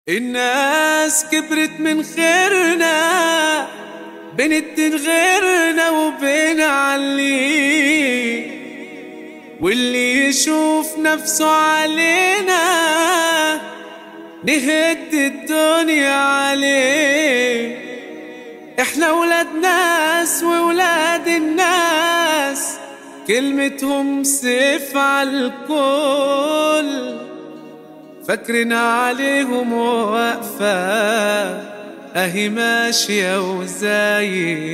الناس كبرت من خيرنا بنت غيرنا وبين علي واللي يشوف نفسه علينا نهد الدنيا عليه احنا ولاد ناس وولاد الناس كلمتهم سيف على الكل فاكرنا عليهم واقفة اهي ماشية وزي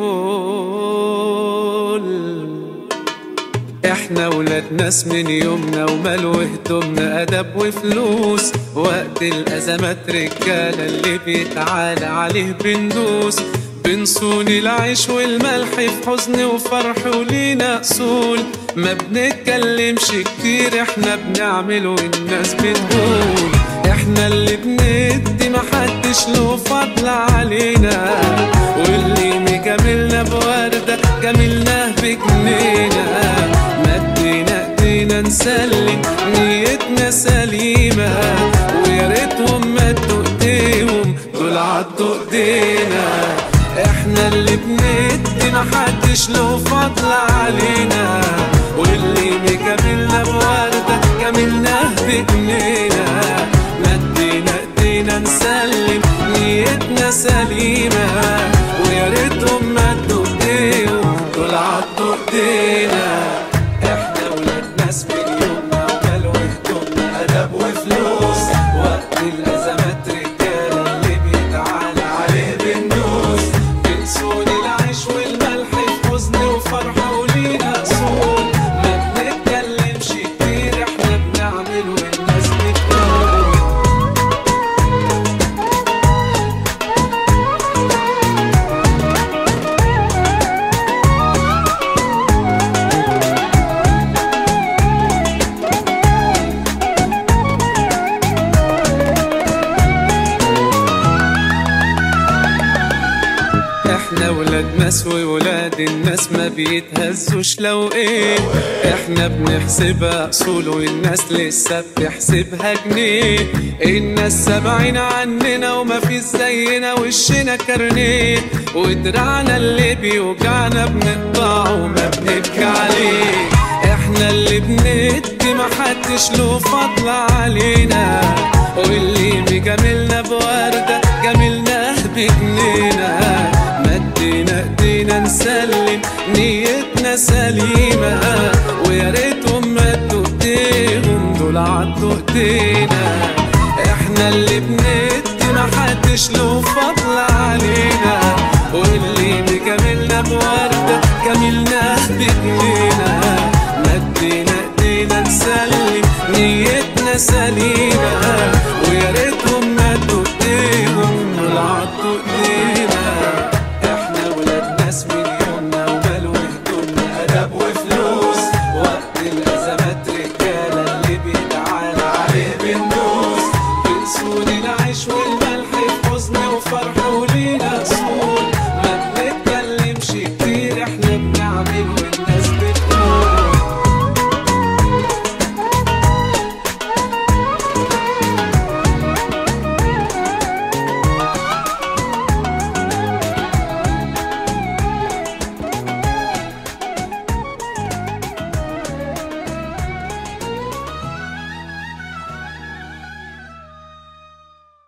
الفل احنا ولاد ناس من يومنا ومال وهدومنا ادب وفلوس وقت الازمات رجاله اللي بيتعالى عليه بندوس بنصون العيش والملح في حزن وفرح ولينا اصول ما بنتكلمش كتير احنا بنعمل والناس بتقول احنا اللي بندي محدش له فضل علينا واللي مجاملنا بوردة جاملناه بجنينا مدينا ايدينا نسلم نيتنا سليمة ويا ريتهم مدوا ايديهم دول عضوا ايدينا احنا اللي بندي محدش له فضل علينا واللي مجاملنا بوردة جاملناه بجنينا مدينا ايدينا نسلم نيتنا سليمة ويا ريتهم مدوا ايديهم دول عضوا ايدينا احنا ولاد ناس من يومنا ومال وهدومنا ادب وفلوس وقت الازمات رجاله اللي بيتعالى عليه بندوس بنسون العيش والملح في حزن وفرح ولينا اصول ما بنتكلمش كتير احنا بنعمل والناس بتقول احنا ولاد ناس وولاد الناس ما بيتهزوش لو ايه احنا بنحسبها اصول والناس لسه بتحسبها جنيه الناس سامعين عننا وما في زينا وشنا كارنيه ودراعنا اللي بيوجعنا بنقطعه وما بنبكي عليه احنا اللي بندي محدش له فضل علينا واللي مجاملنا بوردة جاملناه بجنينا مدينا ايدينا نسلم نيتنا سليمة ويا ريتهم مدوا ايديهم دول عضوا ايدينا احنا اللي بندي محدش له فضل علينا واللي مجاملنا بوردة جاملناه بجنينا مدينا ايدينا نسلم نيتنا سليمة ويا ريتهم مدوا ايديهم دول عضوا ايدينا احنا ولاد ناس من يومنا ومال وهدومنا ادب وفلوس وقت الازمات رجاله اللي بيتعالى عليه بندوس بنسون العيش